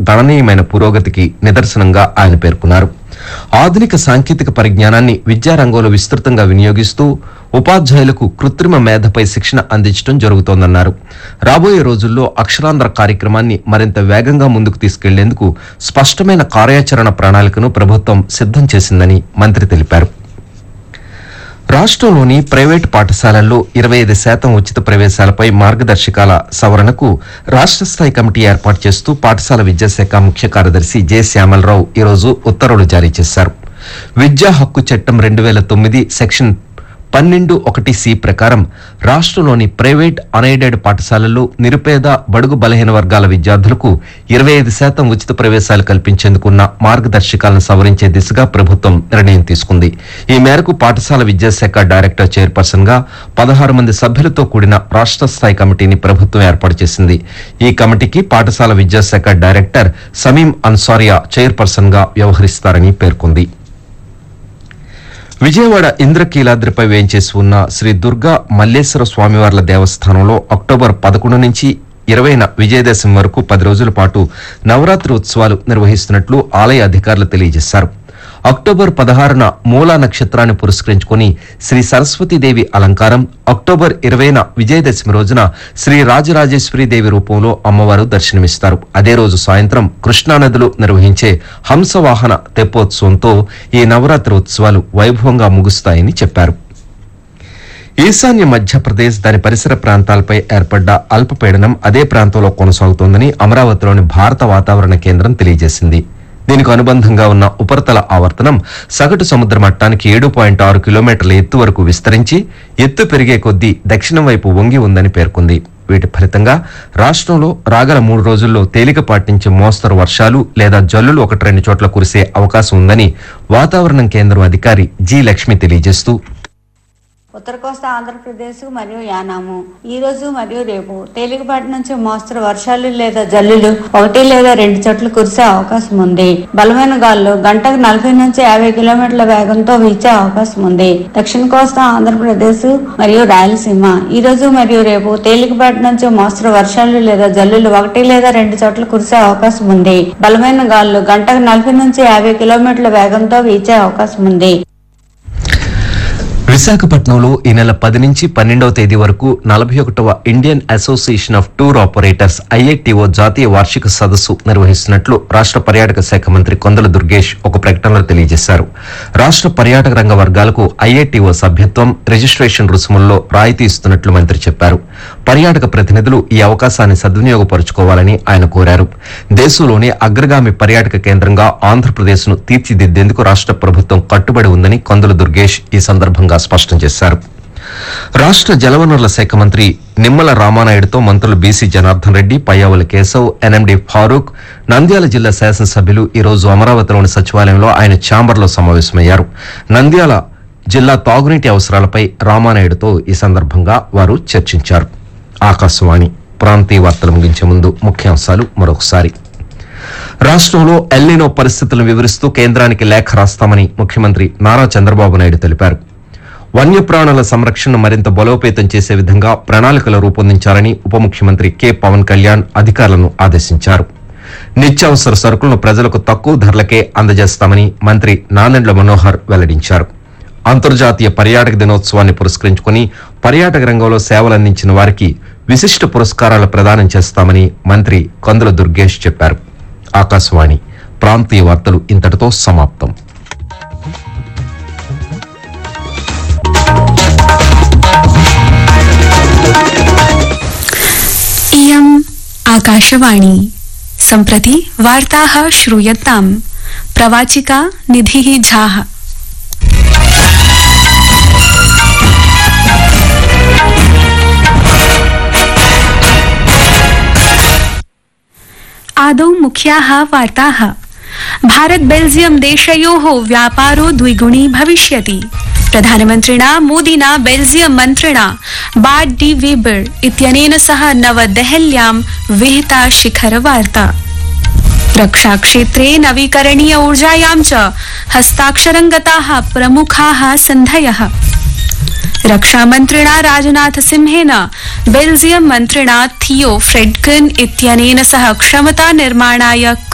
గణనీయమైన పురోగతికి నిదర్శనంగా ఆయన పేర్కొన్నారు ఆధునిక సాంకేతిక పరిజ్ఞానాన్ని విద్యారంగంలో విస్తృతంగా వినియోగిస్తూ ఉపాధ్యాయులకు కృత్రిమ మేధపై శిక్షణ అందించడం జరుగుతోందన్నారు రాబోయే రోజుల్లో అక్షరాంధ్ర కార్యక్రమాన్ని మరింత వేగంగా ముందుకు తీసుకెళ్లేందుకు స్పష్టమైన కార్యాచరణ ప్రణాళికను ప్రభుత్వం సిద్ధం చేసిందని మంత్రి తెలిపారు రాష్ట్రంలోని ప్రైవేటు పాఠశాలల్లో ఇరవై ఐదు శాతం ఉచిత ప్రవేశాలపై మార్గదర్శకాల సవరణకు రాష్ట్ర స్థాయి కమిటీ ఏర్పాటు చేస్తూ పాఠశాల విద్యాశాఖ ముఖ్య కార్యదర్శి జె శ్యామలరావు ఈరోజు ఉత్తర్వులు జారీ చేశారు విద్యా హక్కు చట్టం రెండు వేల తొమ్మిది సెక్షన్ పన్నెండు ఒకటి సి ప్రకారం రాష్ట్రంలోని ప్రైవేట్ అన్ఎయిడెడ్ పాఠశాలల్లో నిరుపేద బడుగు బలహీన వర్గాల విద్యార్థులకు ఇరవై ఐదు శాతం ఉచిత ప్రవేశాలు కల్పించేందుకున్న మార్గదర్శకాలను సవరించే దిశగా ప్రభుత్వం నిర్ణయం తీసుకుంది ఈ మేరకు పాఠశాల విద్యాశాఖ డైరెక్టర్ చైర్పర్సన్ గా పదహారు మంది సభ్యులతో కూడిన రాష్ట్ర స్థాయి కమిటీని ప్రభుత్వం ఏర్పాటు చేసింది ఈ కమిటీకి పాఠశాల విద్యాశాఖ డైరెక్టర్ సమీం అన్సారియా చైర్పర్సన్ గా వ్యవహరిస్తారని పేర్కొంది విజయవాడ ఇంద్రకీలాద్రిపై వేయించేసి ఉన్న శ్రీ దుర్గా మల్లేశ్వర స్వామివార్ల దేవస్థానంలో అక్టోబర్ పదకొండు నుంచి ఇరవైన విజయదశమి వరకు పది రోజుల పాటు నవరాత్రి ఉత్సవాలు నిర్వహిస్తున్నట్లు ఆలయ అధికారులు తెలియజేశారు అక్టోబర్ పదహారున మూలా నక్షత్రాన్ని పురస్కరించుకుని శ్రీ సరస్వతీదేవి అలంకారం అక్టోబర్ ఇరవైన విజయదశమి రోజున శ్రీ రాజరాజేశ్వరి దేవి రూపంలో అమ్మవారు దర్శనమిస్తారు అదే రోజు సాయంత్రం కృష్ణానదిలో నిర్వహించే హంసవాహన తెప్పోత్సవంతో ఈ నవరాత్రి ఉత్సవాలు వైభవంగా ముగుస్తాయని చెప్పారు ఈశాన్య మధ్యప్రదేశ్ దాని పరిసర ప్రాంతాలపై ఏర్పడ్డ అల్పపీడనం అదే ప్రాంతంలో కొనసాగుతోందని అమరావతిలోని భారత వాతావరణ కేంద్రం తెలియజేసింది దీనికి అనుబంధంగా ఉన్న ఉపరితల ఆవర్తనం సగటు సముద్ర మట్టానికి ఏడు పాయింట్ ఆరు కిలోమీటర్ల ఎత్తు వరకు విస్తరించి ఎత్తు పెరిగే కొద్దీ దక్షిణం వైపు వంగి ఉందని పేర్కొంది వీటి ఫలితంగా రాష్ట్రంలో రాగల మూడు రోజుల్లో తేలికపాటి నుంచి మోస్తరు వర్షాలు లేదా జల్లులు ఒకటి రెండు చోట్ల కురిసే అవకాశం ఉందని వాతావరణం కేంద్రం అధికారి జి లక్ష్మి తెలియజేస్తూ ఉత్తర కోస్తా ఆంధ్రప్రదేశ్ మరియు యానాము ఈ రోజు మరియు రేపు తేలికపాటి నుంచి మోస్తరు వర్షాలు లేదా జల్లులు ఒకటి లేదా రెండు చోట్ల కురిసే అవకాశం ఉంది బలమైన గాలులు గంటకు నలభై నుంచి యాభై కిలోమీటర్ల వేగంతో వీచే అవకాశం ఉంది దక్షిణ కోస్తా ఆంధ్రప్రదేశ్ మరియు రాయలసీమ ఈ రోజు మరియు రేపు తేలికపాటి నుంచి మోస్తరు వర్షాలు లేదా జల్లులు ఒకటి లేదా రెండు చోట్ల కురిసే అవకాశం ఉంది బలమైన గాలులు గంటకు నలభై నుంచి యాభై కిలోమీటర్ల వేగంతో వీచే అవకాశం ఉంది విశాఖపట్నంలో ఈ నెల పది నుంచి పన్నెండవ తేదీ వరకు నలభై ఒకటవ Indian association of tour operators IITO జాతీయ వార్షిక సదస్సు నిర్వహిస్తున్నట్లు రాష్ట్ర పర్యాటక శాఖ మంత్రి కొందల దుర్గేష్ ఒక ప్రకటనలో తెలియజేశారు రాష్ట్ర పర్యాటక రంగ వర్గాలకు ఐఐటిఓ సభ్యత్వం రిజిస్ట్రేషన్ రుసుముల్లో రాయితీ ఇస్తున్నట్లు మంత్రి చెప్పారు పర్యాటక ప్రతినిధులు ఈ అవకాశాన్ని సద్వినియోగపరుచుకోవాలని ఆయన కోరారు దేశంలోనే అగ్రగామి పర్యాటక కేంద్రంగా ఆంధ్రప్రదేశ్ ను తీర్చిదిద్దేందుకు రాష్ట్ర ప్రభుత్వం కట్టుబడి ఉందని కొందల దుర్గేష్ ఈ సందర్భంగా స్పష్టం చేశారు రాష్ట్ర జలవనరుల శాఖ మంత్రి నిమ్మల రామానాయుడుతో మంత్రులు బీసీ జనార్దన్ రెడ్డి పయ్యావుల కేశవ్ ఎన్ఎండి ఫారూక్ నంద్యాల జిల్లా శాసనసభ్యులు ఈ రోజు అమరావతిలోని సచివాలయంలో ఆయన ఛాంబర్లో సమావేశమయ్యారు నంద్యాల జిల్లా తాగునీటి అవసరాలపై రామానాయుడుతో ఈ సందర్భంగా వారు చర్చించారు ఆకాశవాణి ప్రాంతీయ వార్తలు ముగించే ముందు ముఖ్యాంశాలు మరొకసారి రాష్ట్రంలో ఎల్నినో పరిస్థితులను వివరిస్తూ కేంద్రానికి లేఖ రాస్తామని ముఖ్యమంత్రి నారా చంద్రబాబు నాయుడు తెలిపారు వన్యప్రాణుల సంరక్షణను మరింత బలోపేతం చేసే విధంగా ప్రణాళికలు రూపొందించాలని ఉప ముఖ్యమంత్రి కె పవన్ కళ్యాణ్ అధికారులను ఆదేశించారు నిత్యావసర సరుకులను ప్రజలకు తక్కువ ధరలకే అందజేస్తామని మంత్రి నాదెండ్ల మనోహర్ వెల్లడించారు అంతర్జాతీయ పర్యాటక దినోత్సవాన్ని పురస్కరించుకుని పర్యాటక రంగంలో సేవలందించిన వారికి విశిష్ట పురస్కారాలు ప్రదానం చేస్తామని మంత్రి కందుల దుర్గేష్ చెప్పారు ఆకాశవాణి ప్రాంతీయ వార్తలు ఇంతటితో సమాప్తం इयम् आकाशवाणी सम्प्रति वार्ताः श्रूयताम् प्रवाचिका निधिः झाः आदौ मुख्याः वार्ताः भारत बेल्जियम देशयोः व्यापारो द्विगुणी भविष्यति प्रधानमन्त्रिणा मोदिना बेल्जियम मन्त्रिणा बार्ट डी वेबर इत्यनेन सह नवदेहल्यां विहिता शिखरवार्ता रक्षाक्षेत्रे नवीकरणीय ऊर्जायां च हस्ताक्षरं गताः प्रमुखाः सन्धयः रक्षामन्त्रिणा राजनाथ सिंहेन बेल्जियम मन्त्रिणा थियो फ्रेडकन इत्यनेन सह क्षमता निर्माणाय